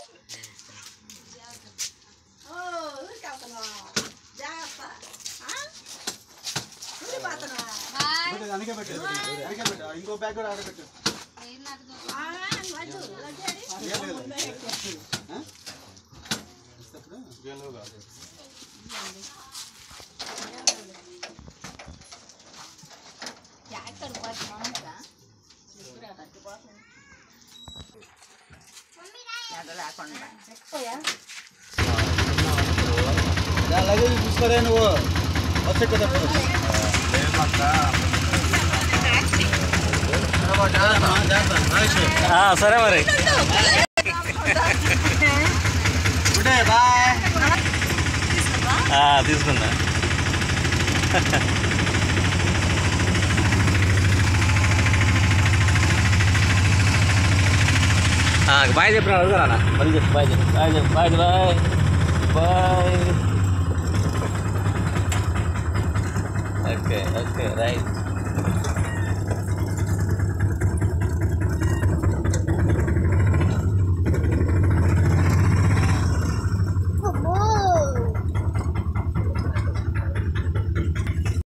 ఓ ఊరికి వెళ్తున్నావా జాగ్రత్త ఆ? ఊరికి పోతున్నావా పెట్టు, అందుకే పెట్టు అందుకే పెట్టు ఇంకో బ్యాగ్ కూడా ఆడబెట్టు ఆ, వద్దు, వద్దు అని. ఏం లేదు. ఆ? ఇప్పుడు గేలో కాదు. ఎక్కడికి పోతున్నావు ఇంకా? ఇప్పుడు అక్కడికి పోతున్నావు. ఎండ లేకుండా. ఎక్కువయా? దా, లగేజ్ చూసుకోరా నువ్వు వచ్చే కదా సరే మరి బాయ్ తీసుకున్నా బాయ్ చెప్పిన అడుగురా మళ్ళీ చెప్పు బాయ్ చెప్పు బాయ్ చెప్పు bye bye bye okay okay right